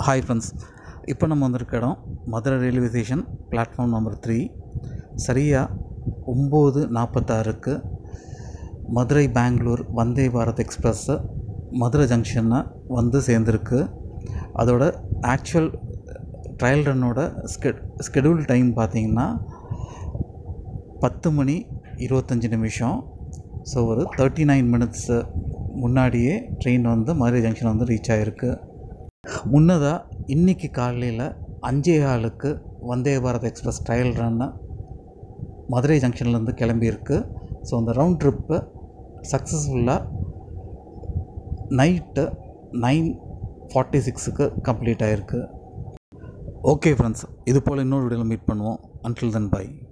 hi friends இப்போ நம்ம வந்திருக்க இடம் Madurai railway station platform number three சரியாக ஒம்பது நாற்பத்தாறுக்கு மதுரை பெங்களூர் வந்தே பாரத் எக்ஸ்பிரஸ்ஸு மதுரை ஜங்ஷனை வந்து சேர்ந்துருக்கு அதோட ஆக்சுவல் ட்ரையல் ரன்னோட ஸ்கெ ஸ்கெடியூல் டைம் பார்த்தீங்கன்னா பத்து மணி இருபத்தஞ்சி நிமிஷம் ஸோ ஒரு தேர்ட்டி நைன் மினிட்ஸு முன்னாடியே ட்ரெயின் வந்து மதுரை ஜங்ஷன் வந்து ரீச் ஆகிருக்கு முன்னதாக இன்றைக்கி காலையில் அஞ்சே காலுக்கு Vande Bharat express trial run Madurai ஜங்ஷன்லேருந்து கிளம்பியிருக்கு ஸோ அந்த ரவுண்ட் ட்ரிப்பு சக்ஸஸ்ஃபுல்லாக நைட்டு நைன் ஃபார்ட்டி சிக்ஸுக்கு கம்ப்ளீட் ஆகிருக்கு ஓகே ஃப்ரெண்ட்ஸ் இது போல் இன்னொரு வீடியோவில் மீட் பண்ணுவோம் அன்டில் தென் பை